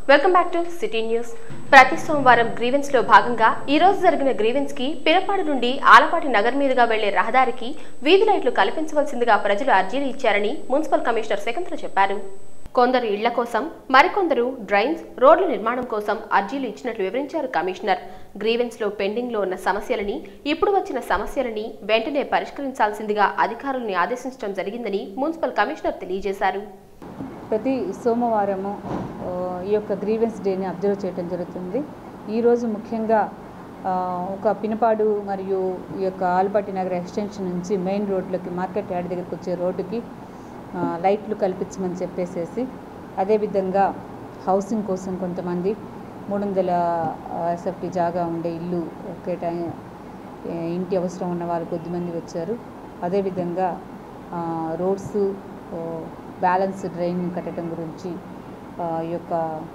welcome back to city news ప్రతి సోమవారం grievance లో భాగంగా ఈ రోజు జరిగిన గ్రీవెన్స్ కి పిరపాడు నుండి ఆలపాటి నగర్ మీదుగా వెళ్లే రహదారికి వీధి లైట్లు కల్పించవలసిందిగా ప్రజలు అర్జీలు ఇచ్చారని మున్సిపల్ కమిషనర్ శకుంతల చెప్పారు కొందరు ఇళ్ల కోసం మరికొందరు డ్రైన్స్ రోడ్ల నిర్మాణం కోసం అర్జీలు ఇచ్చినట్లు వివరించారు కమిషనర్ గ్రీవెన్స్ లో పెండింగ్ లో ఉన్న సమస్యలని ఇప్పుడు వచ్చిన సమస్యలని వెంటనే పరిష్కరించాల్సిందిగా అధికారుల్ని ఆదేశించడం జరిగిందని మున్సిపల్ కమిషనర్ తెలియజేశారు ప్రతి సోమవారము ఆ, ఈ యొక్క గ్రీవెన్స్ డేని అబ్జర్వ్ చేయడం జరుగుతుంది ఈరోజు ముఖ్యంగా ఆ, ఒక పినపాడు మరియు ఈ యొక్క ఆల్పాటి నగర్ ఎక్స్టెన్షన్ నుంచి మెయిన్ రోడ్లోకి మార్కెట్ యార్డ్ దగ్గరికి వచ్చే రోడ్డుకి ఆ, లైట్లు కల్పించమని చెప్పేసేసి అదేవిధంగా హౌసింగ్ కోసం కొంతమంది మూడు వందల ఎస్ఎఫ్టీ జాగా ఉండే ఇల్లు కేటాయి ఏ, ఇంటి అవసరం ఉన్న వాళ్ళు కొద్దిమంది వచ్చారు అదేవిధంగా ఆ, రోడ్స్ ఓ, బ్యాలెన్స్ డ్రైన్ కట్టడం గురించి ఆ, ఈ యొక్క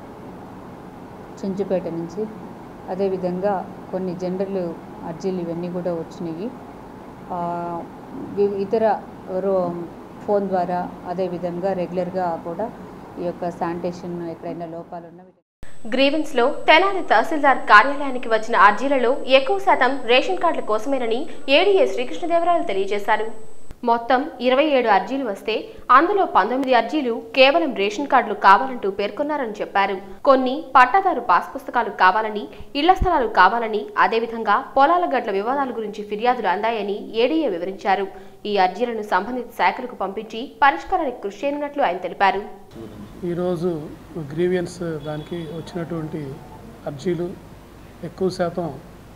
చెంచుపేట నుంచి అదేవిధంగా కొన్ని జనరల్ అర్జీలు ఇవన్నీ కూడా వచ్చినాయి ఆ, వి- ఇతర రో ఫోన్ ద్వారా అదేవిధంగా రెగ్యులర్గా కూడా ఈ యొక్క శానిటేషన్ ఎక్కడైనా లోపాలు ఉన్నవి గ్రీవెన్స్ లో తెనాలి తహసీల్దార్ కార్యాలయానికి వచ్చిన అర్జీలలో ఎక్కువ శాతం రేషన్ కార్డుల కోసమేనని ఏడీఏ శ్రీకృష్ణదేవరాయలు తెలియజేశారు మొత్తం ఇరవై ఏడు అర్జీలు వస్తే అందులో పంతొమ్మిది అర్జీలు కేవలం రేషన్ కార్డులు కావాలంటూ పేర్కొన్నారని చెప్పారు కొన్ని పట్టాదారు పాస్ పుస్తకాలు కావాలని ఇళ్ల స్థలాలు కావాలని అదేవిధంగా పొలాల గట్ల వివాదాల గురించి ఫిర్యాదులు అందాయని ఏడీఏ వివరించారు ఈ అర్జీలను సంబంధిత శాఖలకు పంపించి పరిష్కారానికి కృషి చేయనున్నట్లు ఆయన తెలిపారు ఈరోజు గ్రీవియన్స్ దానికి వచ్చినటువంటి అర్జీలు ఎక్కువ శాతం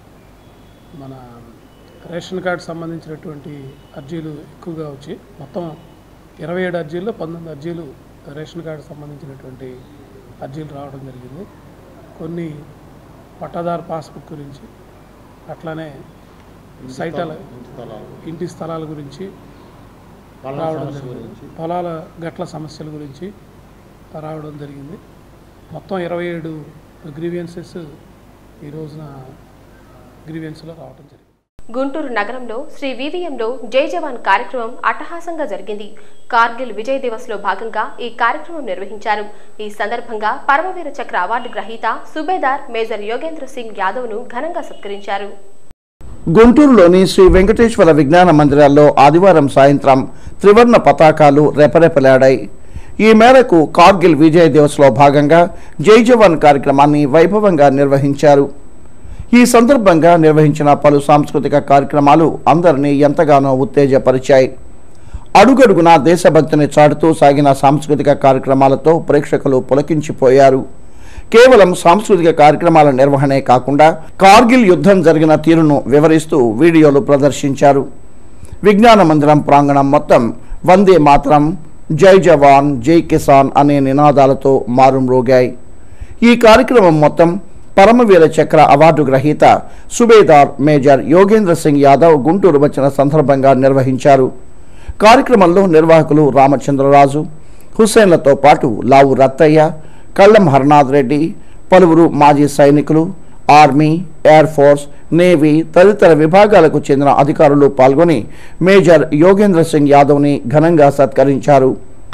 మన రేషన్ కార్డు సంబంధించినటువంటి అర్జీలు ఎక్కువగా వచ్చి మొత్తం ఇరవై ఏడు అర్జీల్లో పంతొమ్మిది అర్జీలు రేషన్ కార్డు సంబంధించినటువంటి అర్జీలు రావడం జరిగింది కొన్ని పట్టాదారు పాస్బుక్ గురించి అట్లానే సైటాల ఇంటి స్థలాల గురించి రావడం జరిగింది పొలాల గట్ల సమస్యల గురించి రావడం జరిగింది మొత్తం ఇరవై ఏడు గ్రీవియన్సెస్ ఈ రోజున గ్రీవియన్స్లో రావడం జరిగింది గుంటూరు నగరంలో శ్రీ వివిఎంలో జై జవాన్ కార్యక్రమం అట్టహాసంగా జరిగింది కార్గిల్ విజయ్ దివస్ లో భాగంగా ఈ కార్యక్రమం నిర్వహించారు ఈ సందర్భంగా పరమవీర చక్ర అవార్డు గ్రహీత సుబేదార్ మేజర్ యోగేంద్ర సింగ్ యాదవ్ ను ఘనంగా సత్కరించారు గుంటూరులోని శ్రీ వెంకటేశ్వర విజ్ఞాన మందిరాల్లో ఆదివారం సాయంత్రం త్రివర్ణ పతాకాలు రెపరెపలాడాయి ఈ మేరకు కార్గిల్ విజయ్ దివస్లో భాగంగా జై జవాన్ కార్యక్రమాన్ని వైభవంగా నిర్వహించారు ఈ సందర్భంగా నిర్వహించిన పలు సాంస్కృతిక కార్యక్రమాలు అందరినీ ఎంతగానో ఉత్తేజపరిచాయి అడుగడుగునా దేశభక్తిని చాటుతూ సాగిన సాంస్కృతిక కార్యక్రమాలతో ప్రేక్షకులు పులకించిపోయారు కేవలం సాంస్కృతిక కార్యక్రమాల నిర్వహణే కాకుండా కార్గిల్ యుద్ధం జరిగిన తీరును వివరిస్తూ వీడియోలు ప్రదర్శించారు విజ్ఞాన మందిరం ప్రాంగణం మొత్తం వందే మాత్రం జై జవాన్ జై కిసాన్ అనే నినాదాలతో మారుమ్రోగాయి ఈ కార్యక్రమం మొత్తం పరమవీర చక్ర అవార్డు గ్రహీత సుబేదార్ మేజర్ యోగేంద్ర సింగ్ యాదవ్ గుంటూరు వచ్చిన సందర్భంగా నిర్వహించారు కార్యక్రమంలో నిర్వాహకులు రామచంద్రరాజు హుస్సేన్లతో పాటు లావు రత్తయ్య కళ్ళం హర్నాథ్ రెడ్డి పలువురు మాజీ సైనికులు ఆర్మీ ఎయిర్ ఫోర్స్ నేవీ తదితర విభాగాలకు చెందిన అధికారులు పాల్గొని మేజర్ యోగేంద్ర సింగ్ యాదవ్ని ఘనంగా సత్కరించారు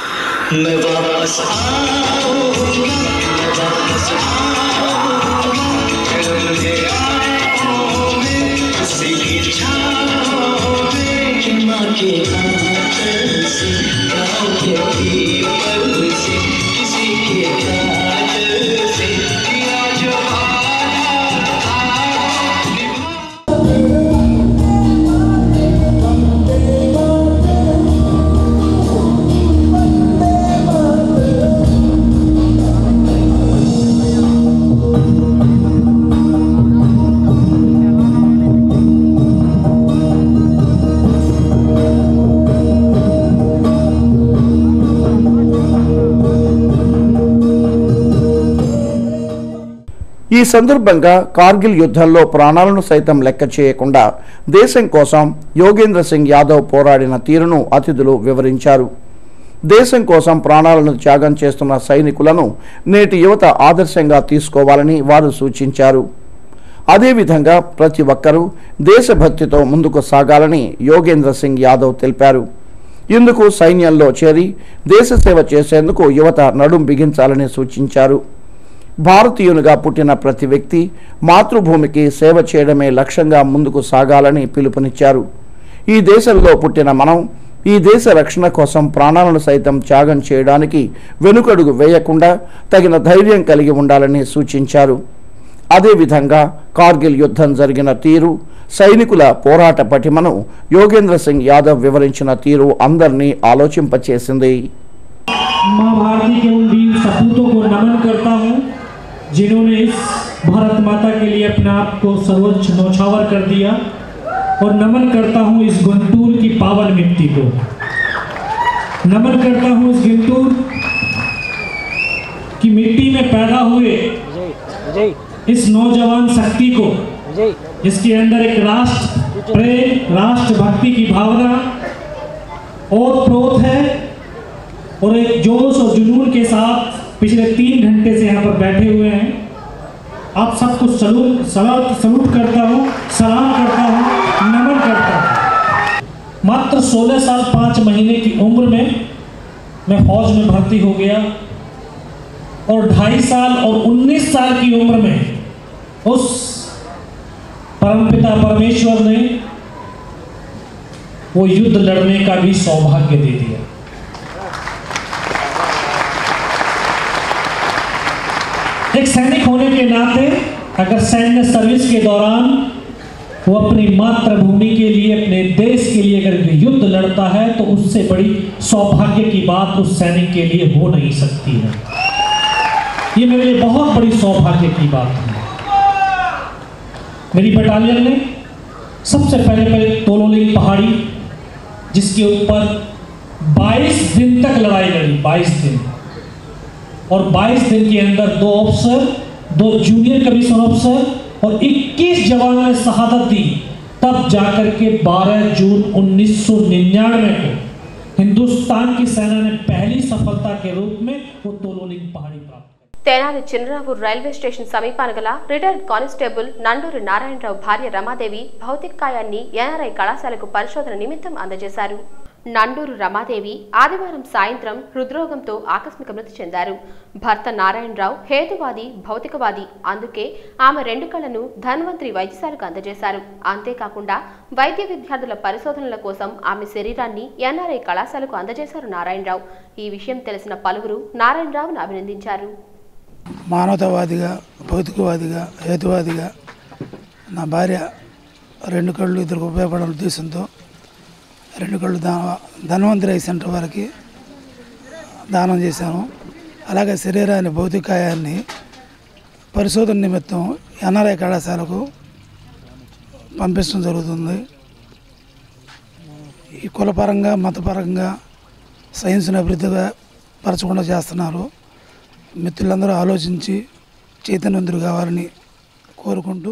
ఈ సందర్భంగా కార్గిల్ యుద్ధంలో ప్రాణాలను సైతం లెక్క చేయకుండా దేశం కోసం యోగేంద్ర సింగ్ యాదవ్ పోరాడిన తీరును అతిథులు వివరించారు దేశం కోసం ప్రాణాలను త్యాగం చేస్తున్న సైనికులను నేటి యువత ఆదర్శంగా తీసుకోవాలని వారు సూచించారు అదేవిధంగా ప్రతి ఒక్కరూ దేశభక్తితో ముందుకు సాగాలని యోగేంద్ర సింగ్ యాదవ్ తెలిపారు ఇందుకు సైన్యంలో చేరి దేశ సేవ చేసేందుకు యువత నడుం బిగించాలని సూచించారు భారతీయునిగా పుట్టిన ప్రతి వ్యక్తి మాతృభూమికి సేవ చేయడమే లక్ష్యంగా ముందుకు సాగాలని పిలుపునిచ్చారు ఈ దేశంలో పుట్టిన మనం ఈ దేశ రక్షణ కోసం ప్రాణాలను సైతం త్యాగం చేయడానికి వెనుకడుగు వేయకుండా తగిన ధైర్యం కలిగి ఉండాలని సూచించారు అదేవిధంగా కార్గిల్ యుద్ధం జరిగిన తీరు సైనికుల పోరాట పటిమను యోగేంద్ర సింగ్ యాదవ్ వివరించిన తీరు అందరినీ ఆలోచింపచేసింది माँ भारती के उन वीर सपूतों को नमन करता हूँ जिन्होंने इस भारत माता के लिए अपने आप को सर्वोच्च नौछावर कर दिया और नमन करता हूँ इस गुंटूर की पावन मिट्टी को नमन करता हूँ इस गुंटूर की मिट्टी में पैदा हुए इस नौजवान शक्ति को जिसके अंदर एक राष्ट्र प्रेम राष्ट्र भक्ति की भावना और प्रोत है और एक जोश और जुनून के साथ पिछले तीन घंटे से यहाँ पर बैठे हुए हैं आप सबको सलूट सलाम सलूट करता हूँ सलाम करता हूँ नमन करता हूँ मात्र 16 साल पाँच महीने की उम्र में मैं फौज में भर्ती हो गया और ढाई साल और 19 साल की उम्र में उस परमपिता परमेश्वर ने वो युद्ध लड़ने का भी सौभाग्य दे दिया एक सैनिक होने के नाते अगर सैन्य सर्विस के दौरान वो अपनी मातृभूमि के लिए अपने देश के लिए अगर युद्ध लड़ता है तो उससे बड़ी सौभाग्य की बात उस सैनिक के लिए हो नहीं सकती है ये मेरे लिए बहुत बड़ी सौभाग्य की बात है मेरी बटालियन ने सबसे पहले पहले तोलोलिंग पहाड़ी जिसके ऊपर 22 दिन तक लड़ाई लड़ी 22 दिन और 22 दिन के अंदर दो ऑफिसर दो जूनियर कमीशन ऑफिसर और 21 जवानों ने शहादत दी तब जाकर के 12 जून 1999 को हिंदुस्तान की सेना ने पहली सफलता के रूप में वो तोलोलिंग पहाड़ी प्राप्त की తెనాలి చిన్నరావు రైల్వే స్టేషన్ సమీపాన గల రిటైర్డ్ కానిస్టేబుల్ నండూరి నారాయణరావు భార్య రమాదేవి భౌతిక కాయాన్ని ఎన్ఆర్ఐ కళాశాలకు పరిశోధన నిమిత్తం అందజేశారు నండూరు రమాదేవి ఆదివారం సాయంత్రం హృద్రోగంతో ఆకస్మిక మృతి చెందారు భర్త నారాయణరావు హేతువాది భౌతికవాది అందుకే ఆమె రెండు కళ్లను ధన్వంతరి వైద్యశాలకు అందజేశారు అంతేకాకుండా వైద్య విద్యార్థుల పరిశోధనల కోసం ఆమె శరీరాన్ని ఎన్ఆర్ఐ కళాశాలకు అందజేశారు నారాయణరావు ఈ విషయం తెలిసిన పలువురు నారాయణరావును అభినందించారు మానవతావాదిగా భౌతికవాదిగా హేతువాదిగా నా భార్య రెండు కళ్ళు ఇద్దరికి ఉపయోగపడాల ఉద్దేశంతో రెండు కళ్ళు దా ధన్వంతరి సెంటర్ వారికి దానం చేశాను అలాగే శరీరాన్ని భౌతికాయాన్ని పరిశోధన నిమిత్తం ఎన్ఆర్ఐ కళాశాలకు పంపించడం జరుగుతుంది ఈ కులపరంగా మతపరంగా సైన్స్ని అభివృద్ధిగా పరచకుండా చేస్తున్నారు మిత్రులందరూ ఆలోచించి చైతన్యవంతులు కావాలని కోరుకుంటూ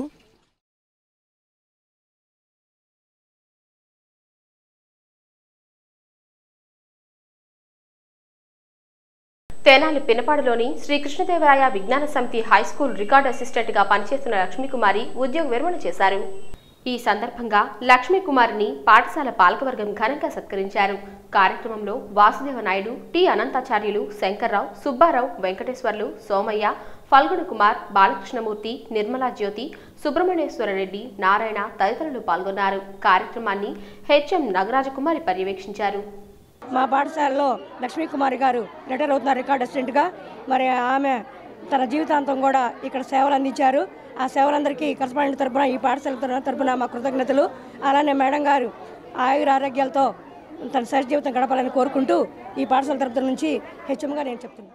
తెనాలి పినపాడులోని శ్రీకృష్ణదేవరాయ విజ్ఞాన సమితి హై స్కూల్ రికార్డ్ అసిస్టెంట్ గా పనిచేస్తున్న లక్ష్మీకుమారి ఉద్యోగ విరమణ చేశారు ఈ సందర్భంగా లక్ష్మీకుమారిని పాఠశాల పాలకవర్గం ఘనంగా సత్కరించారు కార్యక్రమంలో వాసుదేవ నాయుడు టి అనంతాచార్యులు శంకర్రావు సుబ్బారావు వెంకటేశ్వర్లు సోమయ్య ఫల్గుణ కుమార్ బాలకృష్ణమూర్తి నిర్మలా జ్యోతి సుబ్రహ్మణ్యేశ్వరరెడ్డి నారాయణ తదితరులు పాల్గొన్నారు కార్యక్రమాన్ని హెచ్ఎం నగరాజకుమారి పర్యవేక్షించారు మా పాఠశాలలో లక్ష్మీ కుమారి గారు రిటైర్ అవుతున్నారు రికార్డ్ అసిస్టెంట్గా మరి ఆమె తన జీవితాంతం కూడా ఇక్కడ సేవలు అందించారు ఆ సేవలందరికీ కరస్పాండెంట్ తరపున ఈ పాఠశాల తరపున- తరపున మా కృతజ్ఞతలు అలానే మేడం గారు ఆయుర ఆరోగ్యాలతో తన సరి జీవితం గడపాలని కోరుకుంటూ ఈ పాఠశాల తరపున నుంచి హెచ్ఎంగా నేను చెప్తున్నాను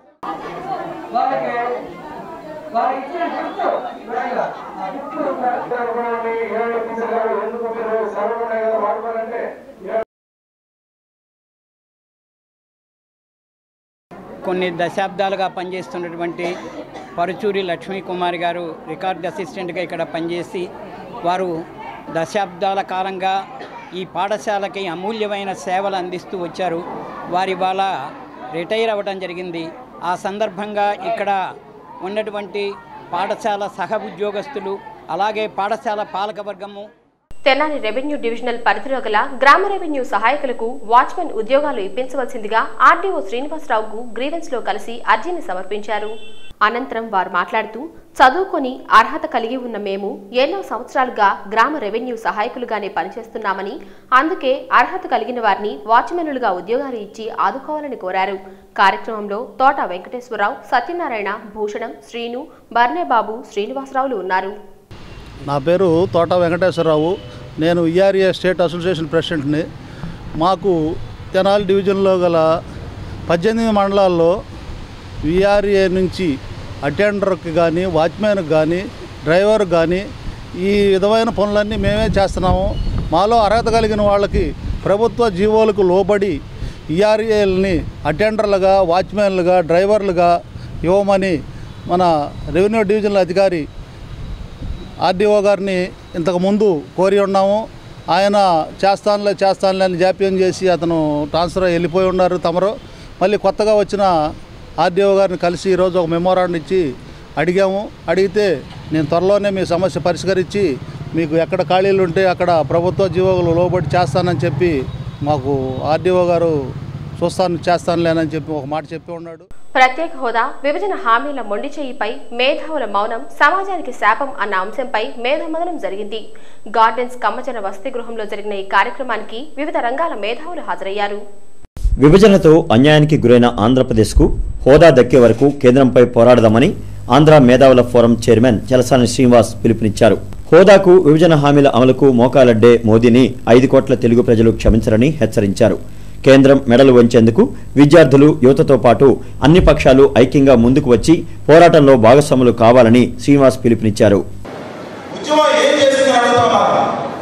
కొన్ని దశాబ్దాలుగా పనిచేస్తున్నటువంటి పరుచూరి లక్ష్మీ కుమారి గారు రికార్డ్ అసిస్టెంట్గా ఇక్కడ పనిచేసి వారు దశాబ్దాల కాలంగా ఈ పాఠశాలకి అమూల్యమైన సేవలు అందిస్తూ వచ్చారు వారి వాళ్ళ రిటైర్ అవ్వడం జరిగింది ఆ సందర్భంగా ఇక్కడ ఉన్నటువంటి పాఠశాల సహ ఉద్యోగస్తులు అలాగే పాఠశాల పాలకవర్గము తెనాలి రెవెన్యూ డివిజనల్ పరిధిలో గల గ్రామ రెవెన్యూ సహాయకులకు వాచ్మెన్ ఉద్యోగాలు ఇప్పించవలసిందిగా ఆర్డీఓ శ్రీనివాసరావుకు గ్రీవెన్స్ లో కలిసి అర్జీని సమర్పించారు అనంతరం వారు మాట్లాడుతూ చదువుకొని అర్హత కలిగి ఉన్న మేము ఎన్నో సంవత్సరాలుగా గ్రామ రెవెన్యూ సహాయకులుగానే పనిచేస్తున్నామని అందుకే అర్హత కలిగిన వారిని వాచ్మెన్లుగా ఉద్యోగాలు ఇచ్చి ఆదుకోవాలని కోరారు కార్యక్రమంలో తోట వెంకటేశ్వరరావు సత్యనారాయణ భూషణం శ్రీను బర్నేబాబు శ్రీనివాసరావులు ఉన్నారు నా పేరు తోట వెంకటేశ్వరరావు నేను ఈఆర్ఏ స్టేట్ అసోసియేషన్ ప్రెసిడెంట్ని మాకు తెనాలి డివిజన్లో గల పద్దెనిమిది మండలాల్లో విఆర్ఏ నుంచి అటెండర్కి కానీ వాచ్మెన్కి కానీ డ్రైవర్ కానీ ఈ విధమైన పనులన్నీ మేమే చేస్తున్నాము మాలో అర్హత కలిగిన వాళ్ళకి ప్రభుత్వ జీవోలకు లోబడి ఈఆర్ఏల్ని అటెండర్లుగా వాచ్మెన్లుగా డ్రైవర్లుగా ఇవ్వమని మన రెవెన్యూ డివిజనల్ అధికారి ఆర్డీఓ గారిని ఇంతకుముందు కోరి ఉన్నాము ఆయన చేస్తానులే చేస్తానులే అని జాప్యం చేసి అతను ట్రాన్స్ఫర్ అయ్యి వెళ్ళిపోయి ఉన్నారు తమరు మళ్ళీ కొత్తగా వచ్చిన ఆర్డీఓ గారిని కలిసి ఈరోజు ఒక మెమోరాండం ఇచ్చి అడిగాము అడిగితే నేను త్వరలోనే మీ సమస్య పరిష్కరించి మీకు ఎక్కడ ఖాళీలు ఉంటే అక్కడ ప్రభుత్వ జీవోలు లోబడి చేస్తానని చెప్పి మాకు ఆర్డీఓ గారు చూస్తాను చేస్తానులేనని చెప్పి ఒక మాట చెప్పి ఉన్నాడు ప్రత్యేక హోదా విభజన హామీల మొండి చేయిపై మేధావుల మౌనం సమాజానికి శాపం అన్న అంశంపై మేధమదనం జరిగింది గార్డెన్స్ కమ్మచన వసతి గృహంలో జరిగిన ఈ కార్యక్రమానికి వివిధ రంగాల మేధావులు హాజరయ్యారు విభజనతో అన్యాయానికి గురైన ఆంధ్రప్రదేశ్కు హోదా దక్కే వరకు కేంద్రంపై పోరాడదామని ఆంధ్ర మేధావుల ఫోరం చైర్మన్ చలసాని శ్రీనివాస్ పిలుపునిచ్చారు హోదాకు విభజన హామీల అమలుకు మోకాలడ్డే మోదీని ఐదు కోట్ల తెలుగు ప్రజలు క్షమించరని హెచ్చరించారు కేంద్రం మెడలు వంచేందుకు విద్యార్థులు యువతతో పాటు అన్ని పక్షాలు ఐక్యంగా ముందుకు వచ్చి పోరాటంలో భాగస్వాములు కావాలని శ్రీనివాస్ పిలుపునిచ్చారు ఉద్యమం ఏం చేసింది అడుగుతున్నారు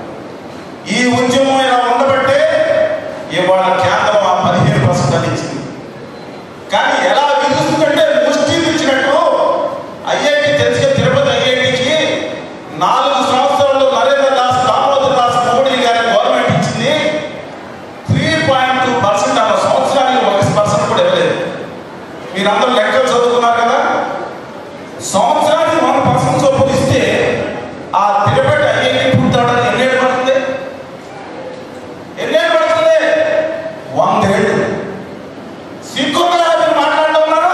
ఈ ఉద్యమం ఇలా ఉండబట్టే ఇవాళ కేంద్రం ఆ పదిహేను పర్సెంట్ అందించింది కానీ ఎలా విధిస్తుందంటే ముష్టి ఇచ్చినట్టు ఐఐటి తెలిసిన తిరుపతి ఐఐటికి నాలుగు సంవత్సరాలు నరేంద్ర దాస్ దామోదర్ దాస్ మోడీ గారి గవర్నమెంట్ ఇచ్చింది త్రీ పాయింట్ టూ పర్సెంట్ అన్న సంవత్సరానికి ఒక పర్సెంట్ కూడా ఇవ్వలేదు మీరందరూ లెక్కలు చదువుకున్నారు కదా సంవత్సరానికి వన్ పర్సెంట్ చొప్పున ఇస్తే ఆ తిరుపతి ఐఐటి పూర్తవడానికి ఎన్నేళ్ళు పడుతుంది ఎన్నేళ్ళు పడుతుంది వందేళ్ళు సిగ్గుగా మీరు మాట్లాడుతూ ఉన్నారు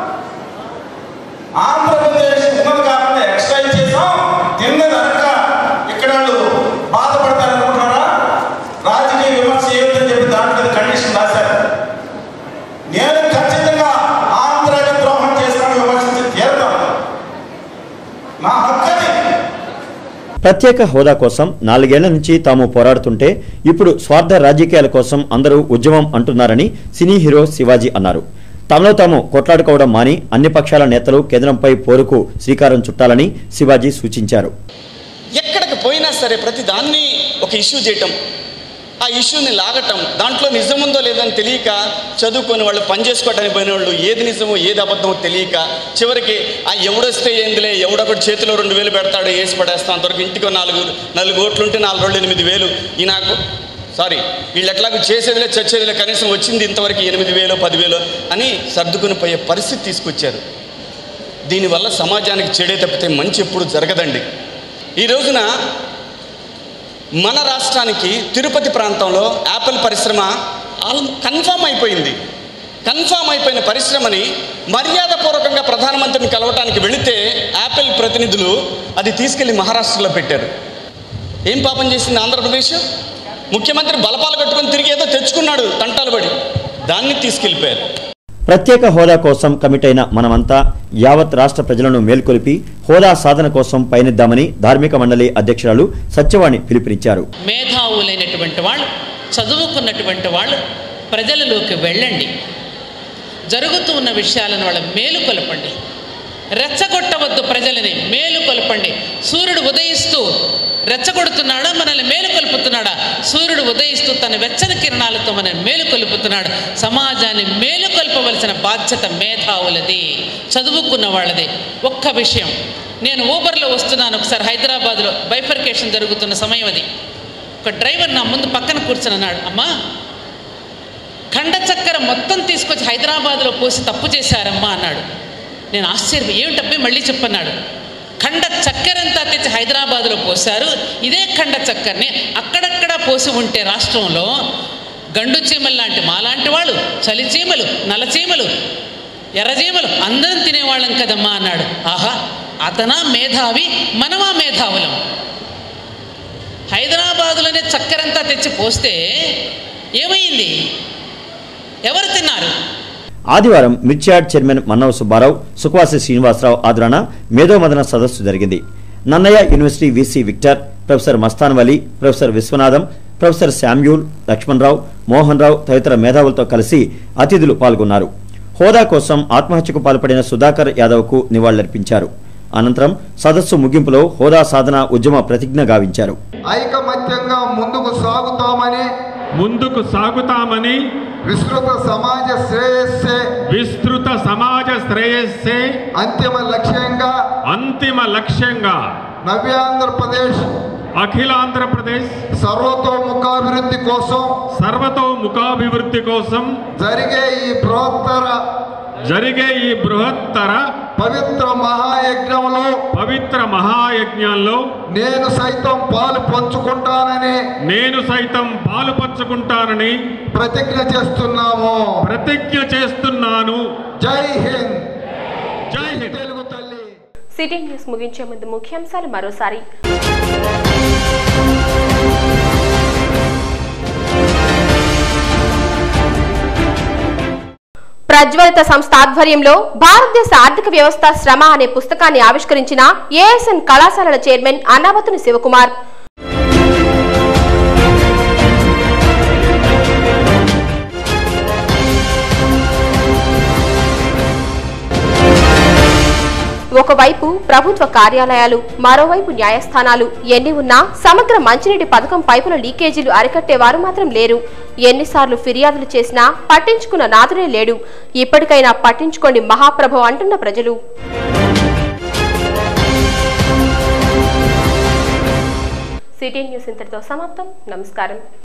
ఆంధ్రప్రదేశ్ ఉన్నత కాలంలో ఎక్స్ట్రా చేసాం తిన్నది అనక ఇక్కడ వాళ్ళు బాధపడతారు అనుకుంటున్నారా రాజకీయ విమర్శ ఏమిటని చెప్పి దాంట్లో కండిషన్ రాశారు నేను ఖచ్చితంగా ఆంధ్రాకి ద్రోహం చేస్తాను విమర్శించి తీరుతాను నా హక్కు అది ప్రత్యేక హోదా కోసం నాలుగేళ్ల నుంచి తాము పోరాడుతుంటే ఇప్పుడు స్వార్థ రాజకీయాల కోసం అందరూ ఉద్యమం అంటున్నారని సినీ హీరో శివాజీ అన్నారు తమలో తాము కొట్లాడుకోవడం మాని అన్ని పక్షాల నేతలు కేంద్రంపై పోరుకు శ్రీకారం చుట్టాలని శివాజీ సూచించారు ఎక్కడికి పోయినా సరే ప్రతి దాన్ని ఒక ఇష్యూ చేయటం ఆ ఇష్యూని లాగటం దాంట్లో నిజం ఉందో లేదని తెలియక చదువుకొని వాళ్ళు పని చేసుకోవడానికి పోయిన వాళ్ళు ఏది నిజమో ఏది అబద్ధమో తెలియక చివరికి ఆ ఎవడొస్తే ఏందిలే ఎవడొకటి చేతిలో రెండు వేలు పెడతాడు వేసి పడేస్తాం అంతవరకు ఇంటికి నాలుగు నాలుగు ఓట్లు ఉంటే నాలుగు రోజులు ఎనిమిది వేలు ఈ నాకు సారీ వీళ్ళు ఎట్లాగో చేసేదిలే చచ్చేదిలే కనీసం వచ్చింది ఇంతవరకు ఎనిమిది వేలు పదివేలు అని సర్దుకుని పోయే పరిస్థితి తీసుకొచ్చారు దీనివల్ల సమాజానికి చెడే తప్పితే మంచి ఎప్పుడు జరగదండి ఈ రోజున మన రాష్ట్రానికి తిరుపతి ప్రాంతంలో యాపిల్ పరిశ్రమ ఆల్ కన్ఫామ్ అయిపోయింది కన్ఫామ్ అయిపోయిన పరిశ్రమని మర్యాదపూర్వకంగా ప్రధానమంత్రిని కలవటానికి వెళితే యాపిల్ ప్రతినిధులు అది తీసుకెళ్లి మహారాష్ట్రలో పెట్టారు ఏం పాపం చేసింది ఆంధ్రప్రదేశ్ ముఖ్యమంత్రి బలపాలు కట్టుకొని తిరిగి ఏదో తెచ్చుకున్నాడు తంటాలు పడి దాన్ని తీసుకెళ్ళిపోయారు ప్రత్యేక హోదా కోసం కమిటైన మనమంతా యావత్ రాష్ట్ర ప్రజలను మేల్కొలిపి హోదా సాధన కోసం పయనిద్దామని ధార్మిక మండలి అధ్యక్షురాలు సత్యవాణి పిలుపునిచ్చారు మేధావులైనటువంటి వాళ్ళు చదువుకున్నటువంటి వాళ్ళు ప్రజలలోకి వెళ్ళండి జరుగుతూ ఉన్న విషయాలను వాళ్ళ మేలు కొలపండి రెచ్చగొట్టవద్దు ప్రజలని మేలు కొలపండి సూర్యుడు ఉదయిస్తూ రెచ్చగొడుతున్నాడా మనల్ని మేలు కొలుపుతున్నాడా సూర్యుడు ఉదయిస్తూ తన వెచ్చని కిరణాలతో మనల్ని మేలు కొలుపుతున్నాడు సమాజాన్ని మేలు కొల్పవలసిన బాధ్యత మేధావులది చదువుకున్న వాళ్ళది ఒక్క విషయం నేను ఊబర్లో వస్తున్నాను ఒకసారి హైదరాబాద్లో బైఫర్కేషన్ జరుగుతున్న సమయం అది ఒక డ్రైవర్ నా ముందు పక్కన కూర్చొని అన్నాడు అమ్మా ఖండ చక్కెర మొత్తం తీసుకొచ్చి హైదరాబాద్లో పోసి తప్పు చేశారమ్మా అన్నాడు నేను ఆశ్చర్యం ఏమిటబ్బే మళ్ళీ చెప్పన్నాడు ఖండ చక్కెరంతా తెచ్చి హైదరాబాద్లో పోశారు ఇదే ఖండ చక్కెరని అక్కడక్కడ పోసి ఉంటే రాష్ట్రంలో గండు చీమలు లాంటి మాలాంటి వాళ్ళు చలి చీమలు నల చీమలు ఎర్రజీమలు అందరం తినేవాళ్ళం కదమ్మా అన్నాడు ఆహా అతనా మేధావి మనమా మేధావులం హైదరాబాదులోనే చక్కెరంతా తెచ్చి పోస్తే ఏమైంది ఎవరు తిన్నారు ఆదివారం మిర్చియాడ్ చైర్మన్ మన్నవ సుబ్బారావు సుఖవాసి శ్రీనివాసరావు ఆదరణ మేధోమదన సదస్సు జరిగింది Nannaya university VC Victor professor Mastan Vali professor Viswanatham professor Samuel Lakshmana Rao Mohan Rao తదితర మేధావులతో కలిసి అతిథులు పాల్గొన్నారు హోదా కోసం ఆత్మహత్యకు పాల్పడిన సుధాకర్ యాదవ్కు నివాళులర్పించారు అనంతరం సదస్సు ముగింపులో హోదా సాధన ఉద్యమ ప్రతిజ్ఞ గావించారు ఐకమత్యంగా ముందుకు సాగుతామని ముందుకు సాగుతామని విస్తృత సమాజ శ్రేయస్సే విస్తృత సమాజ శ్రేయస్సే అంతిమ లక్ష్యంగా అంతిమ లక్ష్యంగా నవ్యాంధ్రప్రదేశ్ అఖిలాంధ్రప్రదేశ్ సర్వతోముఖాభివృద్ధి కోసం సర్వతోముఖాభివృద్ధి కోసం జరిగే ఈ బృహత్తర జరిగే ఈ బృహత్తర పవిత్ర మహాయజ్ఞంలో పవిత్ర మహాయజ్ఞంలో నేను సైతం పాలు పంచుకుంటానని నేను సైతం పాలు పంచుకుంటానని ప్రతిజ్ఞ చేస్తున్నాము ప్రతిజ్ఞ చేస్తున్నాను జై హింద్ జై హింద్ తెలుగు తల్లి సిటీ న్యూస్ ముగించే ముందు ముఖ్యాంశాలు మరోసారి ప్రజ్వలిత సంస్థ ఆధ్వర్యంలో భారతదేశ ఆర్థిక వ్యవస్థ శ్రమ అనే పుస్తకాన్ని ఆవిష్కరించిన ఏఎస్ఎన్ కళాశాలల చైర్మన్ అన్నావతుని శివకుమార్ ఒకవైపు ప్రభుత్వ కార్యాలయాలు మరోవైపు న్యాయస్థానాలు ఎన్ని ఉన్నా సమగ్ర మంచినీటి పథకం పైపుల లీకేజీలు అరికట్టేవారు మాత్రం లేరు ఎన్నిసార్లు ఫిర్యాదులు చేసినా పట్టించుకున్న నాదుడే లేడు ఇప్పటికైనా పట్టించుకోండి మహాప్రభు అంటున్న ప్రజలు సిటీ న్యూస్ ఇంతటితో సమాప్తం నమస్కారం